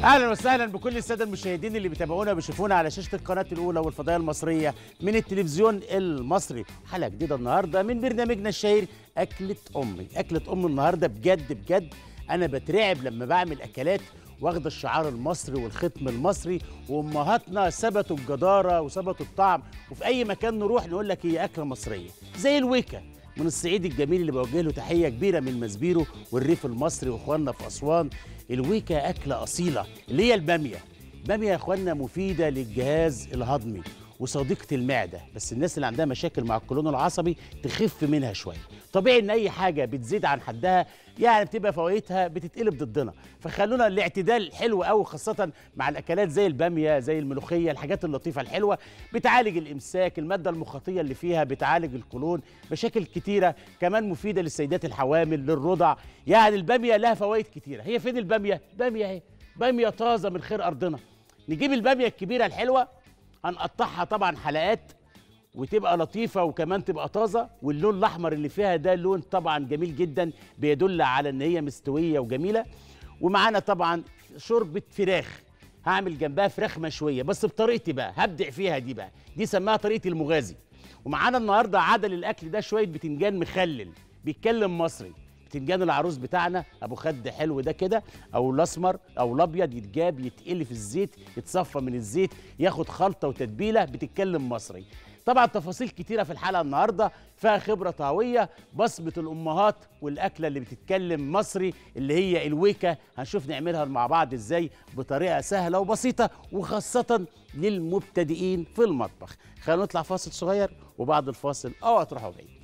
اهلا وسهلا بكل الساده المشاهدين اللي بيتابعونا وبيشوفونا على شاشه القناه الاولى والفضائيه المصريه من التلفزيون المصري حلقه جديده النهارده من برنامجنا الشهير اكله امي اكله ام النهارده بجد بجد انا بترعب لما بعمل اكلات واخده الشعار المصري والختم المصري وامهاتنا ثبتوا الجداره وثبتوا الطعم وفي اي مكان نروح نقول لك هي اكله مصريه زي الويكا من الصعيد الجميل اللي بوجه له تحيه كبيره من مسبيرو والريف المصري واخواننا في اسوان الويكا اكله اصيله اللي هي الباميه الباميه يا اخواننا مفيده للجهاز الهضمي وصديقه المعده بس الناس اللي عندها مشاكل مع القولون العصبي تخف منها شويه طبيعي ان اي حاجه بتزيد عن حدها يعني بتبقى فوائدها بتتقلب ضدنا فخلونا الاعتدال حلو قوي خاصه مع الاكلات زي الباميه زي الملوخيه الحاجات اللطيفه الحلوه بتعالج الامساك الماده المخاطيه اللي فيها بتعالج القولون مشاكل كتيره كمان مفيده للسيدات الحوامل للرضع يعني الباميه لها فوائد كتيره هي فين الباميه باميه اهي باميه طازه من خير ارضنا نجيب الباميه الكبيره الحلوه هنقطعها طبعا حلقات وتبقى لطيفة وكمان تبقى طازة واللون الأحمر اللي فيها ده لون طبعا جميل جدا بيدل على إن هي مستوية وجميلة ومعانا طبعا شوربة فراخ هعمل جنبها فراخ مشوية بس بطريقتي بقى هبدع فيها دي بقى دي سماها طريقة المغازي ومعانا النهاردة عدل الأكل ده شوية بتنجان مخلل بيتكلم مصري بتنجان العروس بتاعنا ابو خد حلو ده كده او الاسمر او الابيض يتجاب يتقلي في الزيت يتصفى من الزيت ياخد خلطه وتتبيله بتتكلم مصري طبعا تفاصيل كتيره في الحلقه النهارده فيها خبره طهويه بصمه الامهات والاكله اللي بتتكلم مصري اللي هي الويكا هنشوف نعملها مع بعض ازاي بطريقه سهله وبسيطه وخاصه للمبتدئين في المطبخ خلينا نطلع فاصل صغير وبعد الفاصل اوعى تروحوا بعيد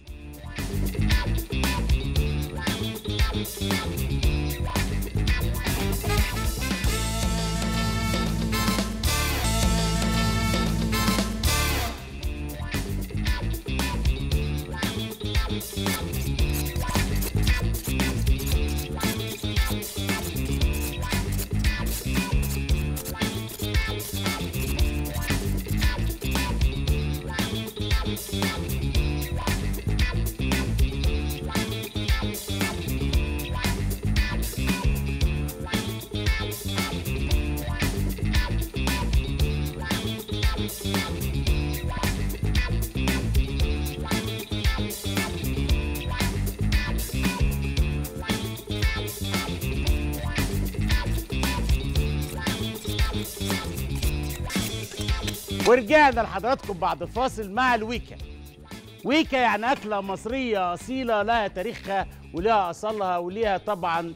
ورجعنا لحضراتكم بعد الفاصل مع الويكا ويكا يعني أكلة مصرية أصيلة لها تاريخها ولها أصلها وليها طبعا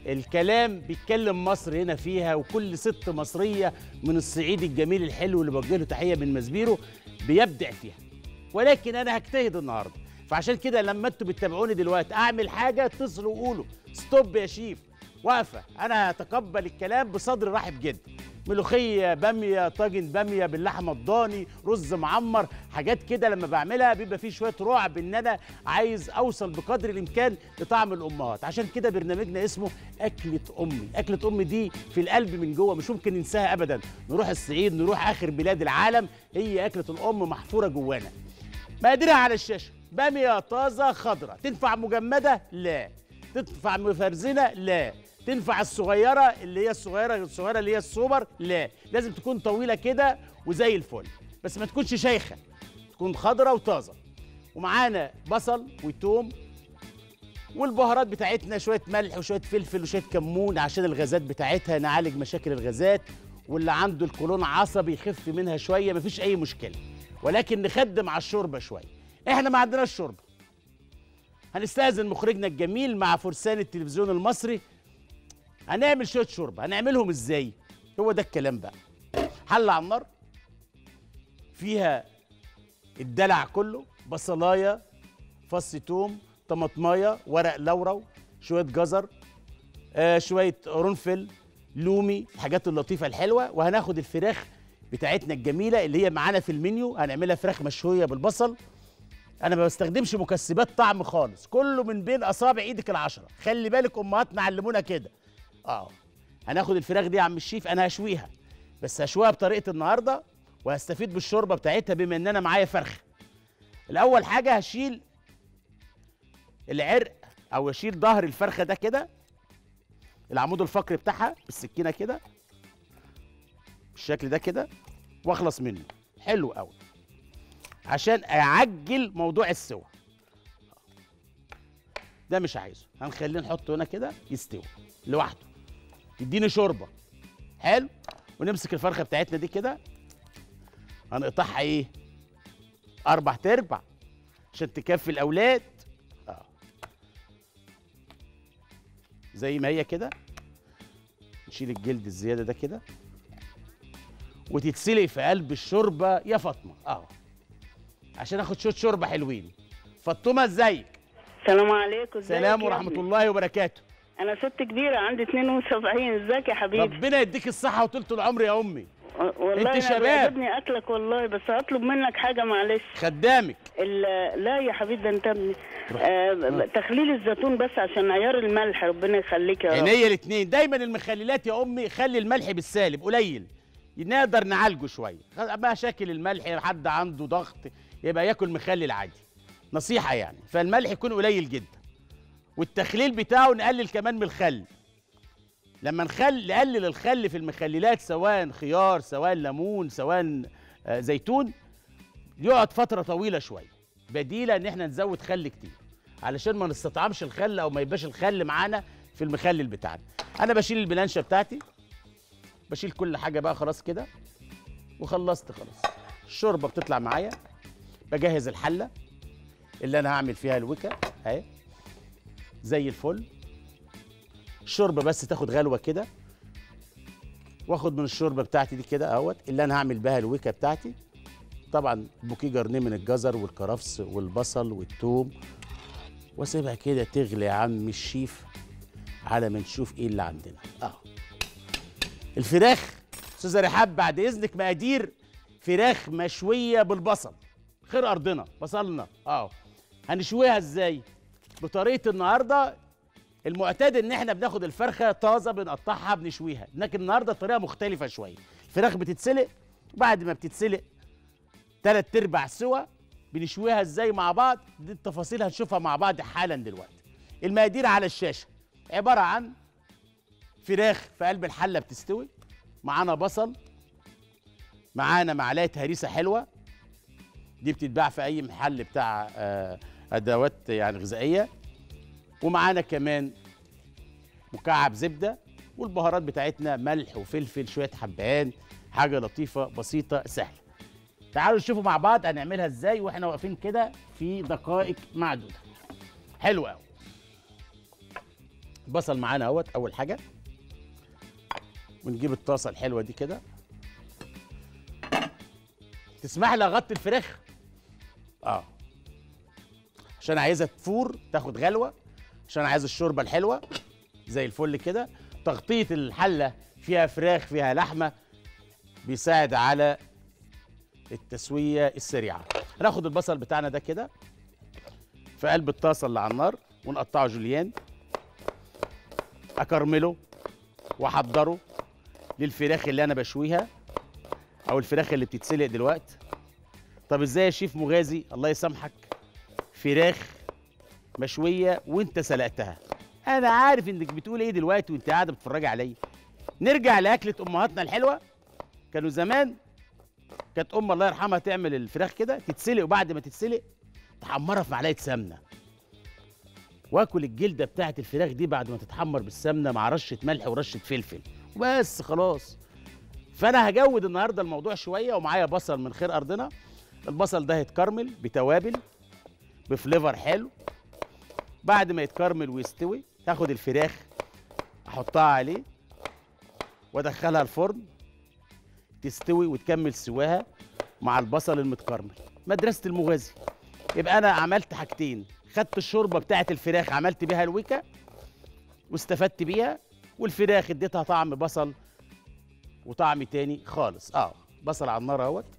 الكلام بيتكلم مصر هنا فيها وكل ست مصرية من الصعيد الجميل الحلو اللي بوجه له تحية من مسبيرو بيبدع فيها ولكن أنا هجتهد النهاردة فعشان كده لما انتوا بتتابعوني دلوقتي أعمل حاجة اتصلوا وقولوا ستوب يا شيف واقفة أنا هتقبل الكلام بصدر رحب جدا ملوخيه باميه طاجن باميه باللحمه الضاني رز معمر حاجات كده لما بعملها بيبقى فيه شويه رعب ان انا عايز اوصل بقدر الامكان لطعم الامهات عشان كده برنامجنا اسمه اكله امي اكله امي دي في القلب من جوه مش ممكن ننساها ابدا نروح الصعيد نروح اخر بلاد العالم هي اكله الام محفوره جوانا مقاديرها على الشاشه باميه طازه خضراء تنفع مجمده لا تنفع مفرزنه لا تنفع الصغيره اللي هي الصغيره الصغيره اللي هي السوبر لا لازم تكون طويله كده وزي الفل بس ما تكونش شيخه تكون خضره وطازه ومعانا بصل وتوم والبهارات بتاعتنا شويه ملح وشويه فلفل وشويه كمون عشان الغازات بتاعتها نعالج مشاكل الغازات واللي عنده القولون عصبي يخف منها شويه مفيش اي مشكله ولكن نخدم على الشوربه شويه احنا ما عندناش شوربه هنستاذن مخرجنا الجميل مع فرسان التلفزيون المصري هنعمل شويه شوربه هنعملهم ازاي هو ده الكلام بقى حله على النار فيها الدلع كله بصلايه فص توم طماطمايه ورق لورو شويه جزر آه شويه قرنفل لومي الحاجات اللطيفه الحلوه وهناخد الفراخ بتاعتنا الجميله اللي هي معانا في المنيو هنعملها فراخ مشويه بالبصل انا ما بستخدمش مكسبات طعم خالص كله من بين اصابع ايدك العشره خلي بالك امهاتنا علمونا كده اه هناخد الفراخ دي يا عم الشيف انا هشويها بس هشويها بطريقه النهارده وهستفيد بالشوربه بتاعتها بما ان انا معايا فرخه الاول حاجه هشيل العرق او اشيل ظهر الفرخه ده كده العمود الفقري بتاعها بالسكينه كده بالشكل ده كده واخلص منه حلو قوي عشان اعجل موضوع السوى ده مش عايزه هنخليه نحطه هنا كده يستوي لوحده يديني شوربه حلو ونمسك الفرخه بتاعتنا دي كده هنقطعها ايه اربع تربع عشان تكفي الاولاد اه زي ما هي كده نشيل الجلد الزياده ده كده وتتسلق في قلب الشوربه يا فاطمه اه عشان اخد شويه شوربه حلوين فاطمه ازيك السلام عليكم ازيك سلام يا ورحمه ابني؟ الله وبركاته انا ست كبيره عندي 72 ازيك يا حبيبي ربنا يديك الصحه وطولة العمر يا امي و- والله انت أنا شباب. بيعجبني اكلك والله بس هطلب منك حاجه معلش خدامك ال- لا يا حبيبي ده انت ابني آه ب- تخليل الزيتون بس عشان عيار الملح ربنا يخليك يا رب عينيا الاثنين دايما المخللات يا امي خلي الملح بالسالب قليل نقدر نعالجه شويه مشاكل الملح حد عنده ضغط يبقى ياكل مخلل عادي نصيحه يعني فالملح يكون قليل جدا والتخليل بتاعه نقلل كمان من الخل لما نخل نقلل الخل في المخللات سواء خيار سواء ليمون سواء آه، زيتون يقعد فتره طويله شويه بديله ان احنا نزود خل كتير علشان ما نستطعمش الخل او ما يبقاش الخل معانا في المخلل بتاعنا انا بشيل البلانشه بتاعتي بشيل كل حاجه بقى خلاص كده وخلصت خلاص الشوربه بتطلع معايا بجهز الحله اللي انا هعمل فيها الوكا اهي زي الفل الشوربه بس تاخد غلوه كده واخد من الشوربه بتاعتي دي كده اهوت اللي انا هعمل بها الوكا بتاعتي طبعا بوكيه جرنيه من الجزر والكرفس والبصل والثوم واسيبها كده تغلي يا عم الشيف على ما نشوف ايه اللي عندنا اه الفراخ استاذه رحاب بعد اذنك مقادير فراخ مشويه بالبصل خير ارضنا بصلنا اه هنشويها ازاي بطريقه النهارده المعتاد ان احنا بناخد الفرخه طازه بنقطعها بنشويها لكن النهارده الطريقه مختلفه شويه الفراخ بتتسلق وبعد ما بتتسلق تلات ارباع سوا بنشويها ازاي مع بعض دي التفاصيل هنشوفها مع بعض حالا دلوقتي المقادير على الشاشه عباره عن فراخ في قلب الحله بتستوي معانا بصل معانا معلقه هريسه حلوه دي بتتباع في اي محل بتاع آه، ادوات يعني غذائيه ومعانا كمان مكعب زبده والبهارات بتاعتنا ملح وفلفل شويه حبهان حاجه لطيفه بسيطه سهله تعالوا نشوفوا مع بعض هنعملها ازاي واحنا واقفين كده في دقائق معدوده حلو قوي البصل معانا اهوت اول حاجه ونجيب الطاسه الحلوه دي كده تسمح لي اغطي الفراخ اه عشان عايزها تفور تاخد غلوه عشان عايز الشوربه الحلوه زي الفل كده تغطيه الحله فيها فراخ فيها لحمه بيساعد على التسويه السريعه هناخد البصل بتاعنا ده كده في قلب الطاسه اللي على النار ونقطعه جوليان اكرمله واحضره للفراخ اللي انا بشويها او الفراخ اللي بتتسلق دلوقتي طب ازاي يا شيف مغازي الله يسامحك فراخ مشويه وانت سلقتها انا عارف انك بتقول ايه دلوقتي وانت قاعده بتتفرجي عليا نرجع لاكله امهاتنا الحلوه كانوا زمان كانت ام الله يرحمها تعمل الفراخ كده تتسلق وبعد ما تتسلق تحمرها في معلقه سمنه واكل الجلده بتاعت الفراخ دي بعد ما تتحمر بالسمنه مع رشه ملح ورشه فلفل وبس خلاص فانا هجود النهارده الموضوع شويه ومعايا بصل من خير ارضنا البصل ده هيتكرمل بتوابل بفليفر حلو بعد ما يتكرمل ويستوي تاخد الفراخ احطها عليه وادخلها الفرن تستوي وتكمل سواها مع البصل المتكرمل مدرسه المغازي يبقى انا عملت حاجتين خدت الشوربه بتاعت الفراخ عملت بيها الويكا واستفدت بيها والفراخ اديتها طعم بصل وطعم تاني خالص اه بصل على النار اهوت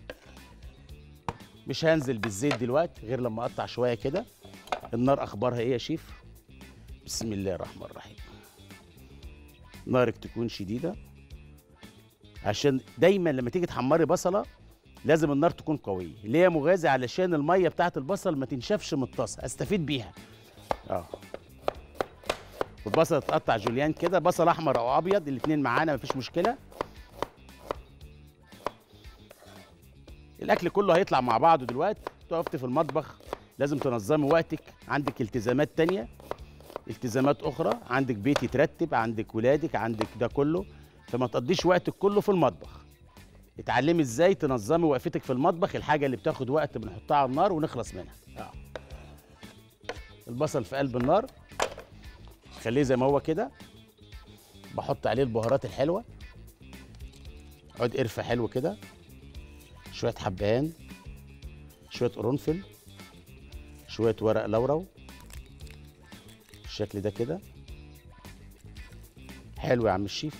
مش هنزل بالزيت دلوقتي غير لما اقطع شويه كده النار اخبارها ايه يا شيف بسم الله الرحمن الرحيم نارك تكون شديده عشان دايما لما تيجي تحمري بصله لازم النار تكون قويه ليه يا مغازي علشان الميه بتاعت البصل ما تنشفش من الطاسه استفيد بيها اه والبصل تقطع جوليان كده بصل احمر او ابيض الاثنين معانا مفيش مشكله الاكل كله هيطلع مع بعضه دلوقتي وقفت في المطبخ لازم تنظمي وقتك عندك التزامات تانية التزامات اخرى عندك بيت يترتب عندك ولادك عندك ده كله فما تقضيش وقتك كله في المطبخ اتعلمي ازاي تنظمي وقفتك في المطبخ الحاجه اللي بتاخد وقت بنحطها على النار ونخلص منها اه البصل في قلب النار خليه زي ما هو كده بحط عليه البهارات الحلوه عود قرفه حلو كده شويه حبهان شويه قرنفل شويه ورق لورو بالشكل ده كده حلو يا عم الشيف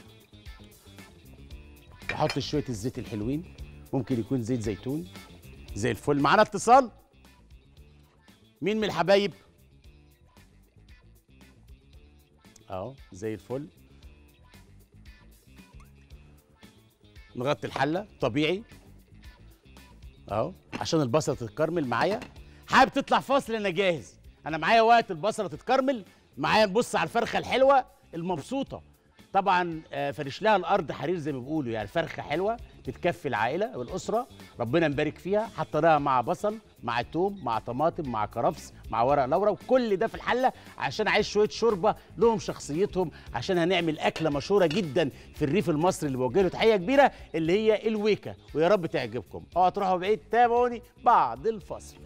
واحط شويه الزيت الحلوين ممكن يكون زيت زيتون زي الفل معانا اتصال مين من الحبايب اهو زي الفل نغطي الحله طبيعي اهو عشان البصله تتكرمل معايا حابب تطلع فاصل انا جاهز انا معايا وقت البصله تتكرمل معايا نبص على الفرخه الحلوه المبسوطه طبعا آه، فرش لها الارض حرير زي ما بيقولوا يعني فرخه حلوه تتكفي العائله والاسره ربنا مبارك فيها حطيناها مع بصل مع توم مع طماطم مع كرفس مع ورق لورا وكل ده في الحله عشان عايز شويه شوربه لهم شخصيتهم عشان هنعمل اكله مشهوره جدا في الريف المصري اللي بوجه له تحيه كبيره اللي هي الويكا ويا رب تعجبكم اوعوا تروحوا بعيد تابعوني بعد الفصل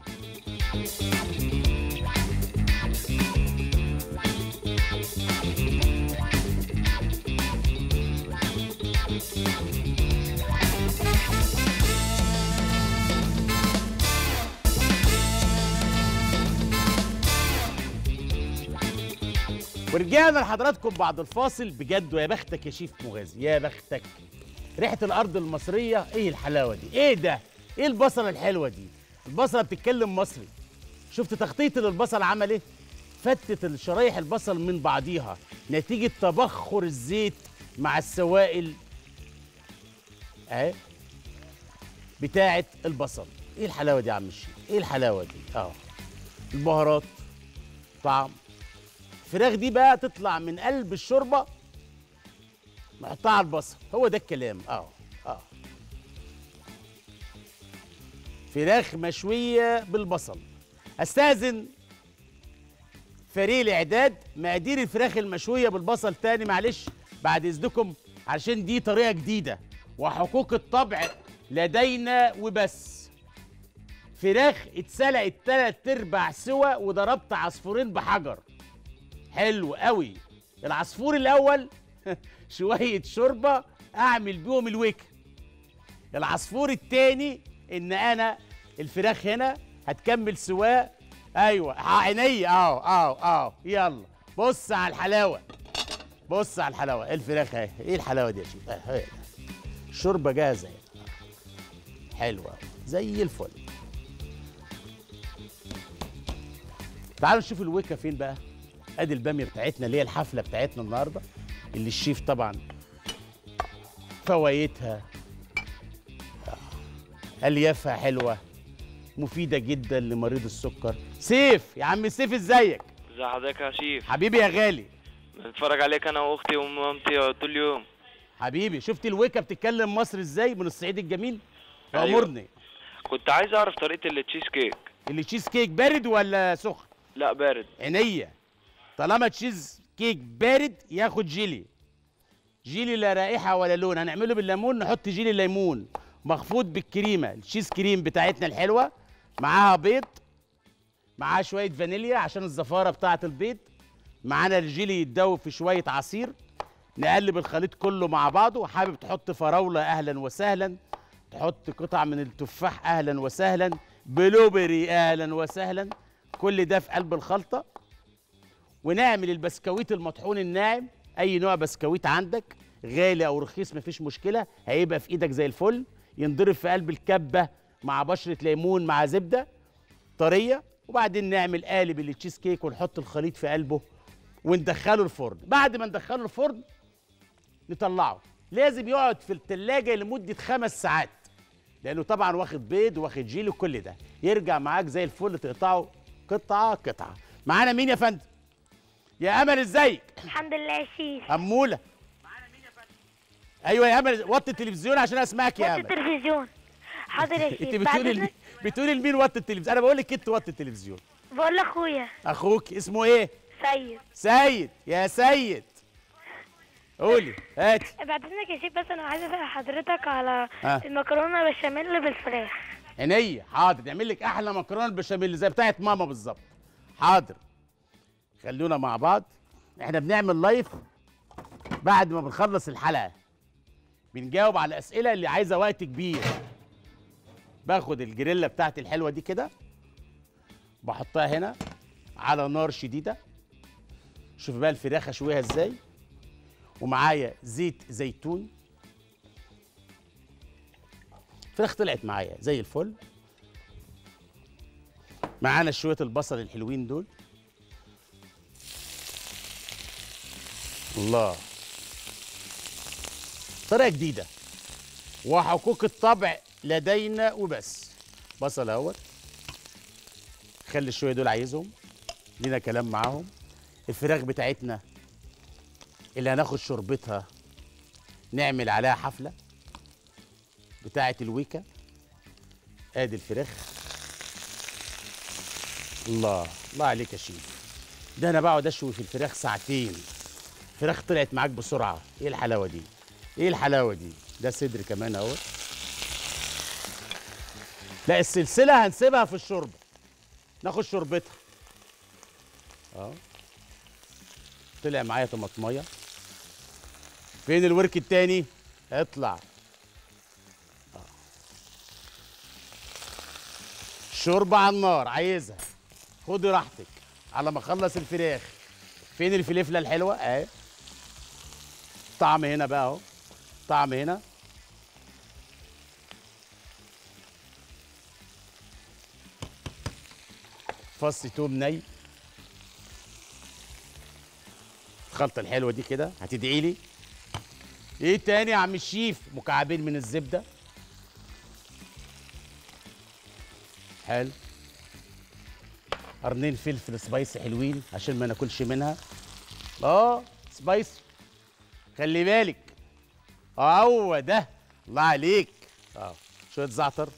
ورجعنا لحضراتكم بعد الفاصل بجد ويا بختك يا شيف مغازي يا بختك ريحه الارض المصريه ايه الحلاوه دي ايه ده ايه البصله الحلوه دي البصله بتتكلم مصري شفت تخطيط للبصل عمل ايه فتت الشرايح البصل من بعضيها نتيجه تبخر الزيت مع السوائل اهي بتاعه البصل ايه الحلاوه دي يا عم الشيخ ايه الحلاوه دي اه البهارات طعم الفراخ دي بقى تطلع من قلب الشوربه نحطها على البصل هو ده الكلام اه اه فراخ مشويه بالبصل استاذن فريق الاعداد مقادير الفراخ المشويه بالبصل تاني معلش بعد اذنكم عشان دي طريقه جديده وحقوق الطبع لدينا وبس فراخ اتسلقت تلات ارباع سوا وضربت عصفورين بحجر حلو قوي العصفور الاول شويه شوربه اعمل بيهم الويك العصفور التاني ان انا الفراخ هنا هتكمل سواه ايوه عيني اه اه اه يلا بص على الحلاوه بص على الحلاوه إيه الفراخ اهي ايه الحلاوه دي يا شيخ آه، إيه. الشوربه جاهزه هنا. حلوه زي الفل تعالوا نشوف الويكه فين بقى ادي الباميه بتاعتنا اللي هي الحفله بتاعتنا النهارده اللي الشيف طبعا فوايتها اليافها حلوه مفيده جدا لمريض السكر سيف يا عم سيف ازيك ازي حضرتك يا شيف حبيبي يا غالي بنتفرج عليك انا واختي ومامتي طول اليوم حبيبي شفت الويكه بتتكلم مصر ازاي من الصعيد الجميل أيوة. امرني كنت عايز اعرف طريقه التشيز كيك اللي تشيز كيك بارد ولا سخن لا بارد عينيا طالما تشيز كيك بارد ياخد جيلي جيلي لا رائحه ولا لون هنعمله بالليمون نحط جيلي ليمون مخفوض بالكريمه الشيز كريم بتاعتنا الحلوه معاها بيض معاها شويه فانيليا عشان الزفاره بتاعه البيض معانا الجيلي يتدوب في شويه عصير نقلب الخليط كله مع بعضه حابب تحط فراوله اهلا وسهلا تحط قطع من التفاح اهلا وسهلا بلوبري اهلا وسهلا كل ده في قلب الخلطه ونعمل البسكويت المطحون الناعم اي نوع بسكويت عندك غالي او رخيص مفيش مشكله هيبقى في ايدك زي الفل ينضرب في قلب الكبه مع بشره ليمون مع زبده طريه وبعدين نعمل قالب التشيز كيك ونحط الخليط في قلبه وندخله الفرن بعد ما ندخله الفرن نطلعه لازم يقعد في التلاجة لمدة خمس ساعات لأنه طبعا واخد بيض واخد جيل وكل ده يرجع معاك زي الفل تقطعه قطعة قطعة معانا مين يا فندم؟ يا أمل ازيك؟ الحمد لله يا شيف أمولة ايوه يا امل وطي التلفزيون عشان اسمعك يا وقت امل التلفزيون حاضر يا انت شيف بعد بتقولي إذنك بتقولي لمين وطي التلفزيون انا بقول لك انت وطي التلفزيون بقول لاخويا اخوك اسمه ايه سيد سيد يا سيد قولي هاتي بعد اذنك يا شيف بس انا عايزه اسال حضرتك على ها. المكرونه بالبشاميل بالفراخ عينيا حاضر نعمل لك احلى مكرونه بالبشاميل زي بتاعت ماما بالظبط حاضر خلونا مع بعض احنا بنعمل لايف بعد ما بنخلص الحلقه بنجاوب على الاسئله اللي عايزه وقت كبير باخد الجريلا بتاعتي الحلوه دي كده بحطها هنا على نار شديده شوف بقى الفراخ اشويها ازاي ومعايا زيت زيتون الفراخ طلعت معايا زي الفل معانا شويه البصل الحلوين دول الله طريقه جديده وحقوق الطبع لدينا وبس بصل اهوت خلي الشويه دول عايزهم لينا كلام معاهم الفراخ بتاعتنا اللي هناخد شوربتها نعمل عليها حفله بتاعه الويكا ادي الفراخ الله الله عليك يا شيف ده انا بقعد اشوي في الفراخ ساعتين الفراخ طلعت معاك بسرعه ايه الحلاوه دي ايه الحلاوه دي ده صدر كمان اهو لا السلسله هنسيبها في الشوربه ناخد شوربتها اه طلع معايا طماطميه فين الورك التاني اطلع شوربه على النار عايزها خدي راحتك على ما اخلص الفراخ فين الفلفله الحلوه اهي طعم هنا بقى اهو طعم هنا فص توم ني الخلطه الحلوه دي كده هتدعي لي ايه تاني يا عم الشيف مكعبين من الزبده حلو قرنين فلفل سبايسي حلوين عشان ما ناكلش منها اه سبايسي خلي بالك اه هو ده الله عليك اه شويه زعتر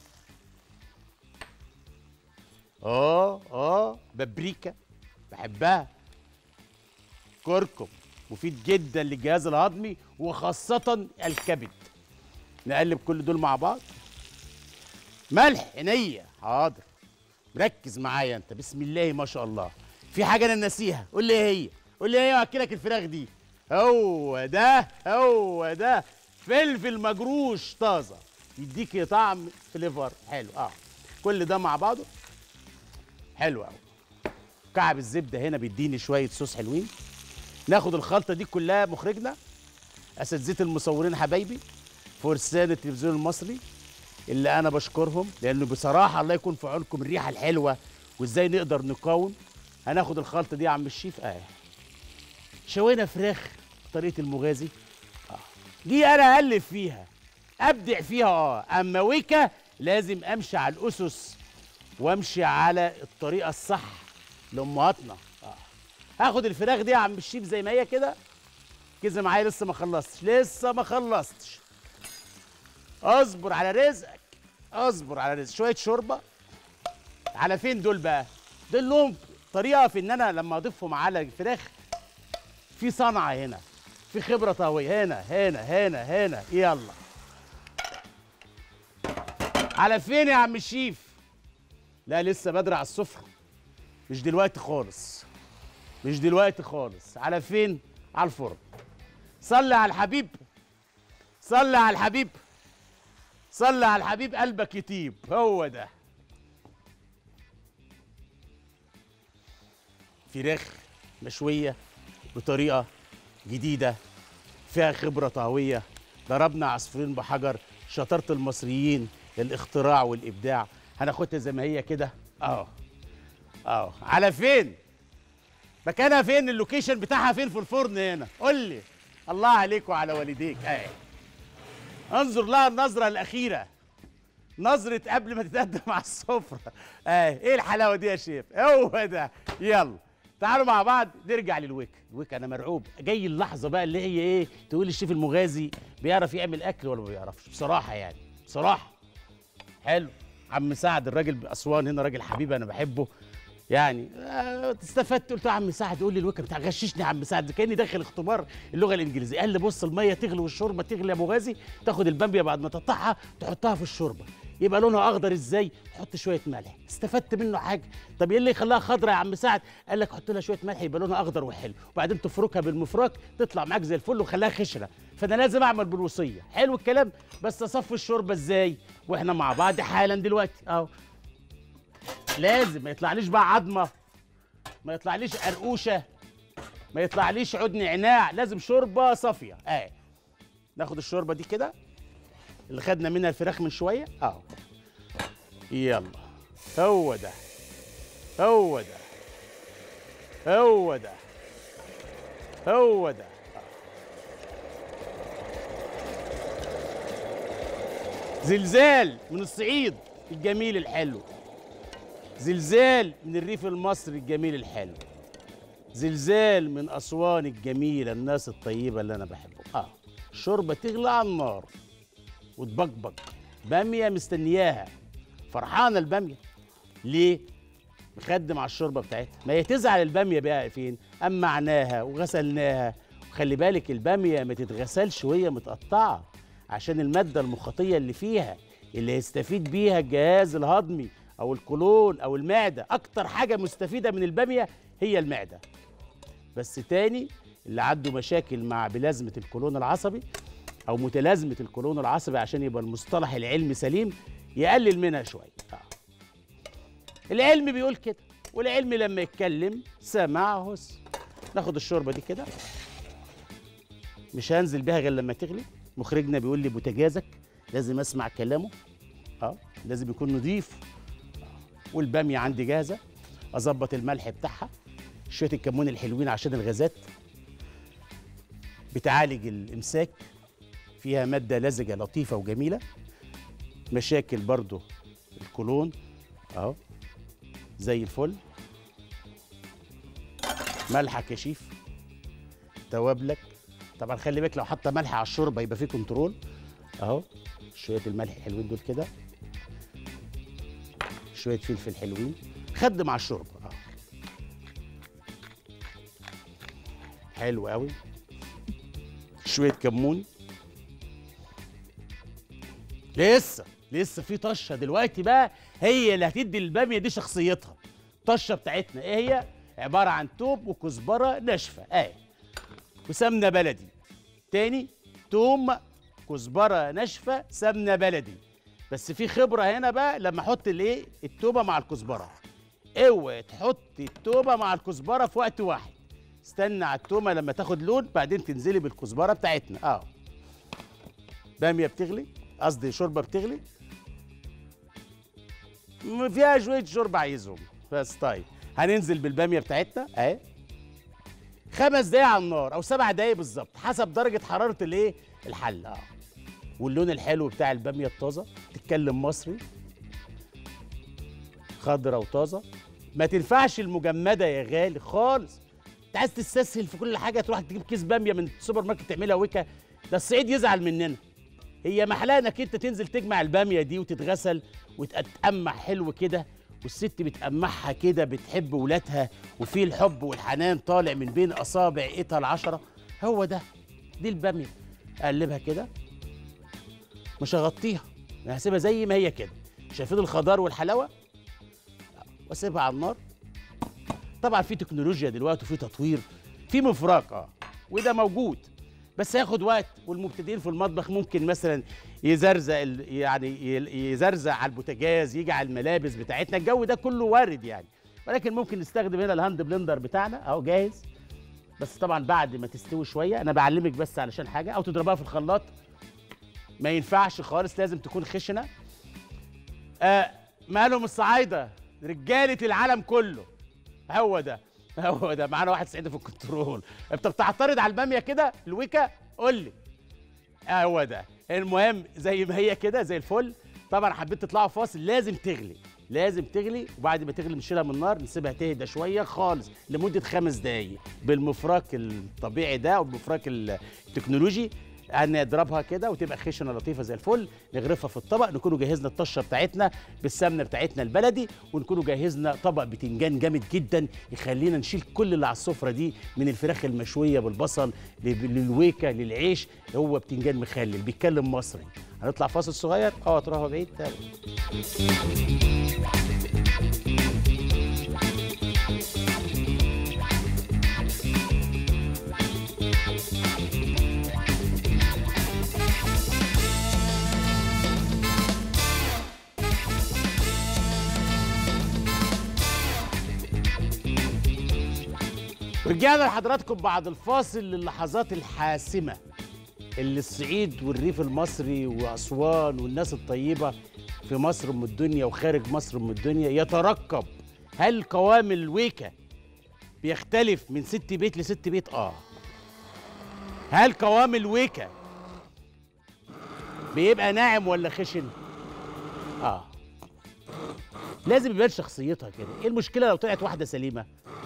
اه اه بابريكا بحبها كركم مفيد جدا للجهاز الهضمي وخاصة الكبد نقلب كل دول مع بعض ملح عينيا حاضر ركز معايا انت بسم الله ما شاء الله في حاجه انا ناسيها قول لي ايه هي قول لي ايه واكلك الفراخ دي هو ده هو ده فلفل مجروش طازه يديك طعم فليفر حلو اه كل ده مع بعضه حلو قوي كعب الزبده هنا بيديني شويه صوص حلوين ناخد الخلطه دي كلها مخرجنا اساتذه المصورين حبايبي فرسان التلفزيون المصري اللي انا بشكرهم لانه بصراحه الله يكون في عونكم الريحه الحلوه وازاي نقدر نقاوم هناخد الخلطه دي يا عم الشيف اه شوينا فراخ بطريقه المغازي اه دي انا الف فيها ابدع فيها اه اما ويكا لازم امشي على الاسس وامشي على الطريقه الصح لامهاتنا اه هاخد الفراخ دي يا عم الشيف زي ما هي كده كده معايا لسه ما خلصتش لسه ما خلصتش اصبر على رزقك اصبر على رزق شويه شوربه على فين دول بقى دول لهم طريقه في ان انا لما اضيفهم على الفراخ في صنعه هنا في خبره طهويه هنا هنا هنا هنا يلا على فين يا عم الشيف لا لسه بدري على السفره مش دلوقتي خالص مش دلوقتي خالص على فين على الفرن صلي على الحبيب صلي على الحبيب صلي على الحبيب قلبك يطيب هو ده فراخ مشوية بطريقة جديدة فيها خبرة طهوية ضربنا عصفورين بحجر شطارة المصريين الاختراع والإبداع هناخدها زي ما هي كده اه اه على فين مكانها فين اللوكيشن بتاعها فين في الفرن هنا قول لي الله عليك وعلى والديك اهي انظر لها النظرة الأخيرة نظرة قبل ما تتقدم على السفرة آه إيه الحلاوة دي يا شيف هو ده يلا تعالوا مع بعض نرجع للويك الويك أنا مرعوب جاي اللحظة بقى اللي هي إيه تقول الشيف المغازي بيعرف يعمل أكل ولا ما بيعرفش بصراحة يعني بصراحة حلو عم سعد الراجل باسوان هنا راجل حبيبي انا بحبه يعني آه، استفدت قلت له يا عم سعد قول لي الوكا بتاع غششني يا عم سعد كاني داخل اختبار اللغه الانجليزيه قال لي بص الميه تغلي والشوربه تغلي يا ابو غازي تاخد الباميه بعد ما تقطعها تحطها في الشوربه يبقى لونها اخضر ازاي حط شويه ملح استفدت منه حاجه طب ايه اللي يخليها خضرا يا عم سعد قال لك حط لها شويه ملح يبقى لونها اخضر وحلو وبعدين تفركها بالمفرك تطلع معاك زي الفل وخليها خشره فانا لازم اعمل بالوصيه حلو الكلام بس اصفي الشوربه ازاي واحنا مع بعض حالا دلوقتي اهو لازم ما يطلعليش بقى عظمه ما يطلعليش قرقوشه ما يطلعليش عود نعناع لازم شوربه صافيه اهي ناخد الشوربه دي كده اللي خدنا منها الفراخ من شويه اهو يلا هو ده هو ده هو ده هو ده زلزال من الصعيد الجميل الحلو زلزال من الريف المصري الجميل الحلو زلزال من أسوان الجميلة الناس الطيبة اللي أنا بحبهم آه الشوربة تغلى على النار وتبقبق بامية مستنياها فرحانة البامية ليه؟ مخدم على الشوربة بتاعتها ما هي تزعل البامية بقى فين؟ أما عناها وغسلناها وخلي بالك البامية ما تتغسلش وهي متقطعة عشان المادة المخاطية اللي فيها اللي هيستفيد بيها الجهاز الهضمي أو القولون أو المعدة أكتر حاجة مستفيدة من البامية هي المعدة بس تاني اللي عنده مشاكل مع بلازمة القولون العصبي أو متلازمة القولون العصبي عشان يبقى المصطلح العلمي سليم يقلل منها شوية آه. العلم بيقول كده والعلم لما يتكلم سمع هس ناخد الشوربة دي كده مش هنزل بيها غير لما تغلي مخرجنا بيقول لي بوتجازك لازم اسمع كلامه اه لازم يكون نضيف والباميه عندي جاهزه اظبط الملح بتاعها شويه الكمون الحلوين عشان الغازات بتعالج الامساك فيها ماده لزجه لطيفه وجميله مشاكل برضو القولون اهو زي الفل ملحك يا شيف توابلك طبعا خلي بالك لو حاطه ملح على الشوربه يبقى فيه كنترول اهو شويه الملح الحلوين دول كده شويه فلفل حلوين خدم على الشوربه اه حلو قوي شويه كمون لسه لسه في طشه دلوقتي بقى هي اللي هتدي الباميه دي شخصيتها الطشه بتاعتنا ايه هي عباره عن توم وكزبره ناشفه اهي وسمنه بلدي تاني توم كزبره ناشفه سمنه بلدي بس في خبره هنا بقى لما احط الايه التوبه مع الكزبره اوعي تحط التوبه مع الكزبره في وقت واحد استنى على التومه لما تاخد لون بعدين تنزلي بالكزبره بتاعتنا اه باميه بتغلي قصدي شوربه بتغلي م- فيها شويه شوربه عايزهم بس طيب هننزل بالباميه بتاعتنا اهي خمس دقايق على النار او سبع دقايق بالظبط حسب درجه حراره الايه الحله اه واللون الحلو بتاع الباميه الطازه تتكلم مصري خضرة وطازه ما تنفعش المجمده يا غالي خالص انت عايز تستسهل في كل حاجه تروح تجيب كيس باميه من السوبر ماركت تعملها ويكا ده الصعيد يزعل مننا هي محلاها انك انت تنزل تجمع الباميه دي وتتغسل وتتقمع حلو كده والست بتقمعها كده بتحب ولادها وفي الحب والحنان طالع من بين اصابع ايدها العشره هو ده دي الباميه اقلبها كده مش هغطيها انا هسيبها زي ما هي كده شايفين الخضار والحلاوه واسيبها على النار طبعا في تكنولوجيا دلوقتي وفي تطوير في مفرق اه وده موجود بس هياخد وقت والمبتدئين في المطبخ ممكن مثلا يزرزق ال- يعني ي- يزرزق على البوتاجاز يجي على الملابس بتاعتنا الجو ده كله وارد يعني ولكن ممكن نستخدم هنا الهاند بلندر بتاعنا اهو جاهز بس طبعا بعد ما تستوي شويه انا بعلمك بس علشان حاجه او تضربها في الخلاط ما ينفعش خالص لازم تكون خشنه آه مالهم الصعايده رجاله العالم كله هو ده هو ده معانا واحد صعيدي في الكنترول انت بتعترض على الباميه كده الويكا قول لي هو ده المهم زي ما هي كده زي الفل طبعا حبيت تطلعوا فاصل لازم تغلي لازم تغلي وبعد ما تغلي نشيلها من النار نسيبها تهدى شويه خالص لمده خمس دقايق بالمفرك الطبيعي ده او بالمفرك التكنولوجي نضربها كده وتبقى خشنه لطيفه زي الفل نغرفها في الطبق نكونوا جهزنا الطشه بتاعتنا بالسمنه بتاعتنا البلدي ونكونوا جهزنا طبق بتنجان جامد جدا يخلينا نشيل كل اللي على السفره دي من الفراخ المشويه بالبصل لل- للويكه للعيش هو بتنجان مخلل بيتكلم مصري هنطلع فاصل صغير اه تروحوا بعيد تعالوا. رجعنا لحضراتكم بعد الفاصل للحظات الحاسمة اللي الصعيد والريف المصري وأسوان والناس الطيبة في مصر أم الدنيا وخارج مصر أم الدنيا يترقب هل قوام الويكة بيختلف من ست بيت لست بيت؟ آه هل قوام الويكة بيبقى ناعم ولا خشن؟ آه لازم يبان شخصيتها كده ايه المشكله لو طلعت واحده سليمه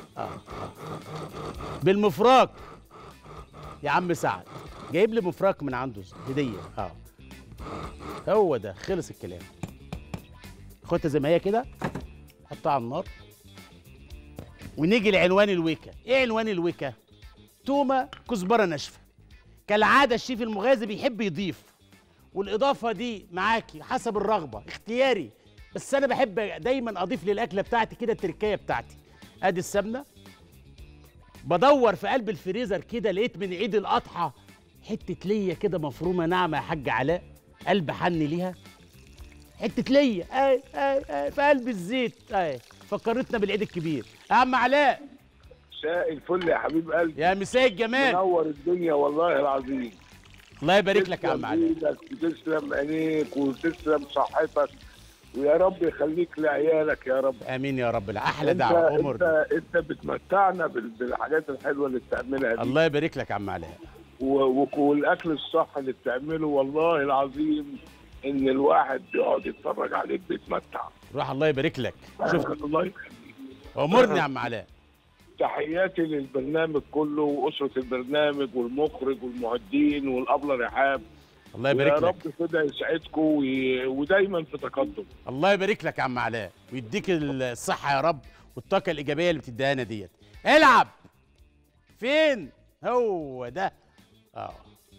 بالمفراك يا عم سعد جايب لي مفراك من عنده هديه اه هو ده خلص الكلام خدها زي ما هي كده حطها على النار ونيجي لعنوان الويكا ايه عنوان الويكا تومه كزبره ناشفه كالعاده الشيف المغازي بيحب يضيف والاضافه دي معاكي حسب الرغبه اختياري بس انا بحب دايما اضيف للاكله بتاعتي كده التركايه بتاعتي ادي السمنه بدور في قلب الفريزر كده لقيت من عيد الاضحى حته ليا كده مفرومه ناعمه يا حاج علاء قلب حن ليها حته ليا اي اي اي في قلب الزيت اي فكرتنا بالعيد الكبير يا عم علاء مساء الفل يا حبيب قلبي يا مساء الجمال منور الدنيا والله العظيم الله يبارك لك يا عم تسلم علاء ايدك وتسلم عينيك وتسلم صحتك ويا رب يخليك لعيالك يا رب امين يا رب احلى انت دعوه انت امر انت بتمتعنا بال- بالحاجات الحلوه اللي بتعملها دي الله يبارك لك يا عم علاء و- و- والاكل الصح اللي بتعمله والله العظيم ان الواحد بيقعد يتفرج عليك بيتمتع روح الله يبارك لك شوف الله يخليك امرني يا عم علاء تحياتي للبرنامج كله واسره البرنامج والمخرج والمعدين والابله رحاب الله يا يبارك رب لك كده يسعدكم وي- ودايما في تقدم الله يبارك لك يا عم علاء ويديك الصحة يا رب والطاقة الإيجابية اللي بتديها لنا ديت العب فين هو ده اه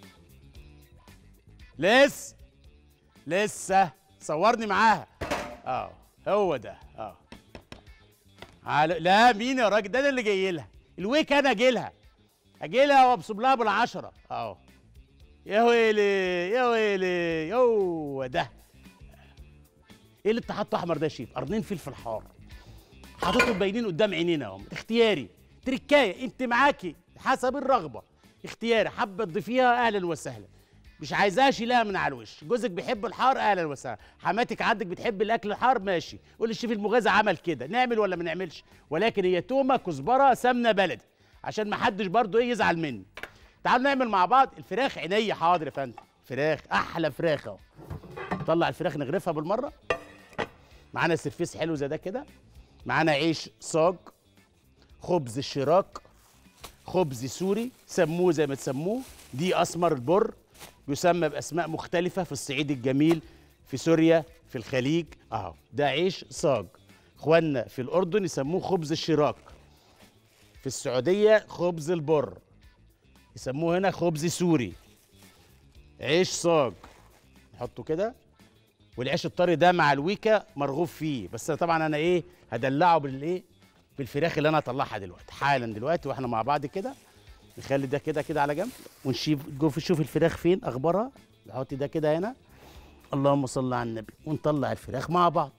لسه لسه صورني معاها اه هو ده اه على... لا مين يا راجل ده انا اللي جاي لها الويك انا اجي لها اجي لها وابصب لها بالعشرة اه يا ويلي يا ويلي هو ده ايه اللي انت حاطه احمر ده يا شيف قرنين فلفل حار حاططهم باينين قدام عينينا اهو اختياري تركايه انت معاكي حسب الرغبه اختياري حابه تضيفيها اهلا وسهلا مش عايزاها شيلها من على الوش جوزك بيحب الحار اهلا وسهلا حماتك عندك بتحب الاكل الحار ماشي قول الشيف المغازي عمل كده نعمل ولا ما نعملش ولكن هي تومه كزبره سمنه بلدي عشان ما حدش برضه ايه يزعل مني تعالوا نعمل مع بعض الفراخ عينيا حاضر يا فندم فراخ احلى فراخ اهو نطلع الفراخ نغرفها بالمره معانا سرفيس حلو زي ده كده معانا عيش صاج خبز الشراك خبز سوري سموه زي ما تسموه دي اسمر البر يسمى باسماء مختلفه في الصعيد الجميل في سوريا في الخليج اهو ده عيش صاج اخواننا في الاردن يسموه خبز الشراك في السعوديه خبز البر يسموه هنا خبز سوري عيش صاج نحطه كده والعيش الطري ده مع الويكا مرغوب فيه بس طبعا انا ايه هدلعه بالايه بالفراخ اللي انا هطلعها دلوقتي حالا دلوقتي واحنا مع بعض كده نخلي ده كده كده على جنب ونشوف جوف شوف الفراخ فين اخبارها نحط ده كده هنا اللهم صل على النبي ونطلع الفراخ مع بعض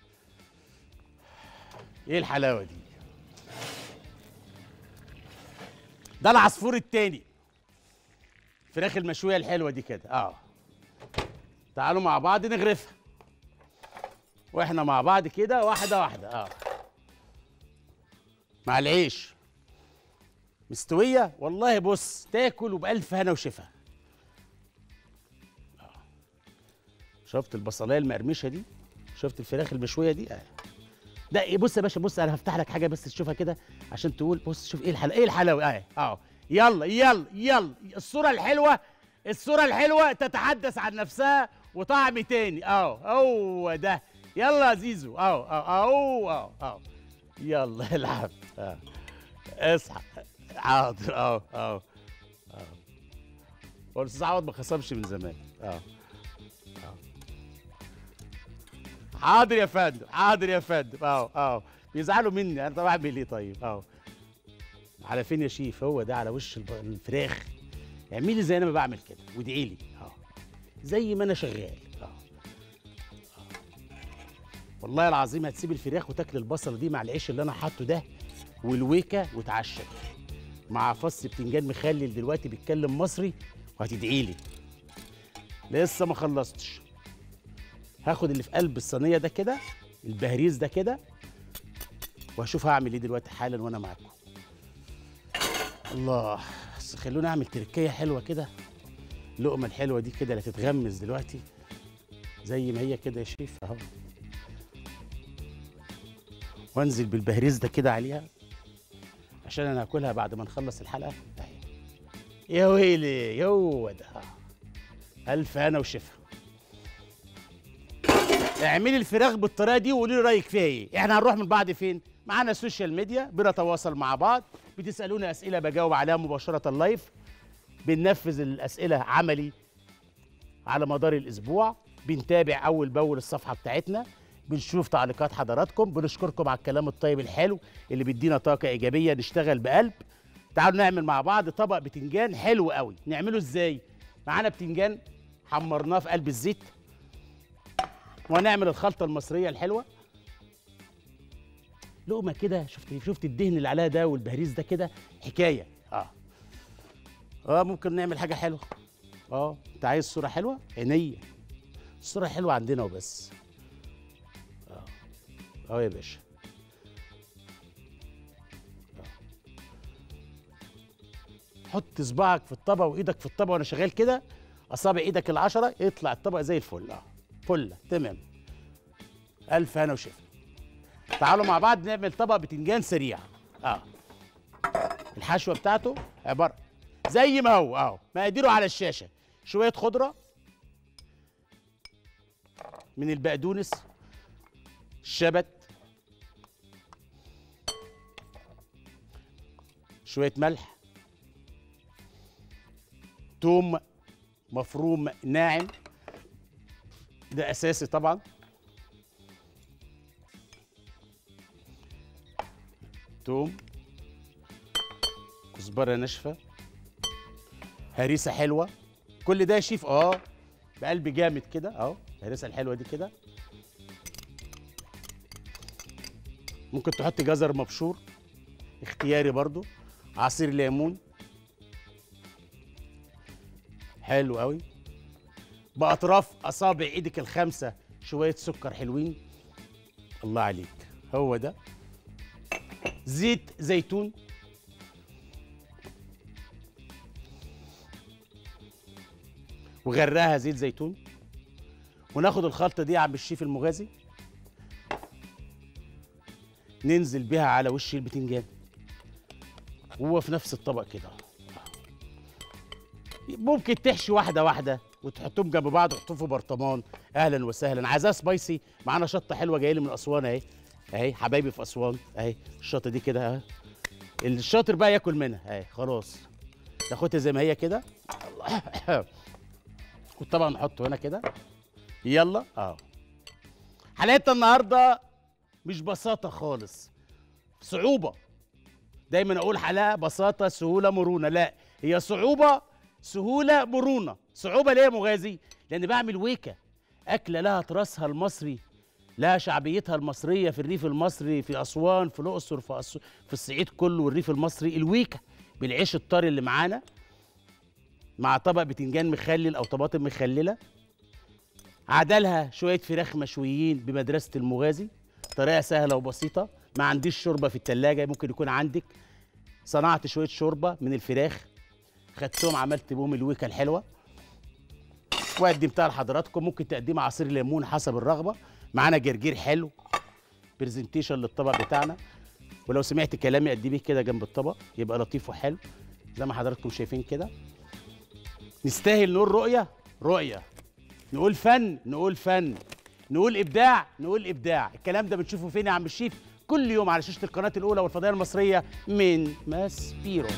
ايه الحلاوه دي ده العصفور التاني الفراخ المشويه الحلوه دي كده اه تعالوا مع بعض نغرفها واحنا مع بعض كده واحده واحده اه مع العيش مستويه والله بص تاكل وبألف هنا وشفا آه. شفت البصلايه المقرمشه دي شفت الفراخ المشويه دي آه. ده إيه بص يا باشا بص انا هفتح لك حاجه بس تشوفها كده عشان تقول بص شوف ايه الحلاوه ايه الحلاوه اه اه يلا يلا يلا الصوره الحلوه الصورة الحلوة تتحدث عن نفسها وطعم تاني اهو هو ده يلا يا زيزو اهو اهو اهو اهو يلا العب اه. اصحى حاضر اهو اهو اهو هو الاستاذ عوض ما خصمش من زمان اه اه حاضر يا فندم حاضر يا فندم اهو اهو بيزعلوا مني انا طب اعمل ايه طيب اهو على فين يا شيف هو ده على وش الب- الفراخ اعملي لي زي انا ما بعمل كده وادعي لي اه زي ما انا شغال اه آه. والله العظيم هتسيب الفراخ وتاكل البصله دي مع العيش اللي انا حاطه ده والويكه وتعشى مع فص بتنجان مخلل دلوقتي بيتكلم مصري وهتدعي لي لسه ما خلصتش هاخد اللي في قلب الصينيه ده كده البهريز ده كده وهشوف هعمل ايه دلوقتي حالا وانا معاكم الله بس خلوني اعمل تركيه حلوه كده اللقمه الحلوه دي كده اللي هتتغمس دلوقتي زي ما هي كده يا شيف اهو وانزل بالبهريز ده كده عليها عشان انا هاكلها بعد ما نخلص الحلقه اهي يا ويلي هو ده الف انا وشفا اعملي الفراخ بالطريقه دي وقولي لي رايك فيها ايه احنا هنروح من بعض فين معانا السوشيال ميديا بنتواصل مع بعض بتسالونا اسئله بجاوب عليها مباشره لايف بننفذ الاسئله عملي على مدار الاسبوع بنتابع اول باول الصفحه بتاعتنا بنشوف تعليقات حضراتكم بنشكركم على الكلام الطيب الحلو اللي بيدينا طاقه ايجابيه نشتغل بقلب تعالوا نعمل مع بعض طبق بتنجان حلو قوي نعمله ازاي معانا بتنجان حمرناه في قلب الزيت ونعمل الخلطه المصريه الحلوه لقمه كده شفت شفت الدهن اللي عليها ده والبهريز ده كده حكايه اه اه ممكن نعمل حاجه حلوه اه انت عايز صوره حلوه عينيا الصوره حلوه عندنا وبس اه اه يا باشا آه. حط صباعك في الطبق وايدك في الطبق وانا شغال كده اصابع ايدك العشره يطلع الطبق زي الفل اه فله تمام الف هنا وشفا تعالوا مع بعض نعمل طبق بتنجان سريع اه الحشوه بتاعته عباره زي ما هو اهو مقاديره على الشاشه شويه خضره من البقدونس الشبت شويه ملح توم مفروم ناعم ده اساسي طبعا توم كزبره ناشفه هريسه حلوه كل ده يا شيف اه بقلب جامد كده اهو الهريسه الحلوه دي كده ممكن تحط جزر مبشور اختياري برضو عصير ليمون حلو قوي باطراف اصابع ايدك الخمسه شويه سكر حلوين الله عليك هو ده زيت زيتون وغراها زيت زيتون وناخد الخلطه دي يا عم الشيف المغازي ننزل بيها على وش البتنجان وهو في نفس الطبق كده ممكن تحشي واحده واحده وتحطهم جنب بعض وتحطهم في برطمان اهلا وسهلا عايزاها سبايسي معانا شطه حلوه جايه لي من اسوان اهي اهي حبايبي في اسوان اهي الشطه دي كده اهي الشاطر بقى ياكل منها اهي خلاص تاخدها زي ما هي كده الله وطبعا نحطه هنا كده يلا اه حلقتنا النهارده مش بساطه خالص صعوبه دايما اقول حلقه بساطه سهوله مرونه لا هي صعوبه سهوله مرونه صعوبه ليه يا مغازي لان بعمل ويكه اكله لها تراثها المصري لها شعبيتها المصريه في الريف المصري في اسوان في الاقصر في, أس... في الصعيد كله والريف المصري الويكه بالعيش الطري اللي معانا مع طبق بتنجان مخلل او طماطم مخلله عدلها شويه فراخ مشويين بمدرسه المغازي طريقه سهله وبسيطه ما عنديش شوربه في التلاجة ممكن يكون عندك صنعت شويه شوربه من الفراخ خدتهم عملت بهم الويكه الحلوه وقدمتها لحضراتكم ممكن تقدمها عصير ليمون حسب الرغبه معانا جرجير حلو برزنتيشن للطبق بتاعنا ولو سمعت كلامي قدميه كده جنب الطبق يبقى لطيف وحلو زي ما حضراتكم شايفين كده نستاهل نقول رؤيه رؤيه نقول فن نقول فن نقول ابداع نقول ابداع الكلام ده بنشوفه فين يا عم الشيف كل يوم على شاشه القناه الاولى والفضائيه المصريه من ماسبيرو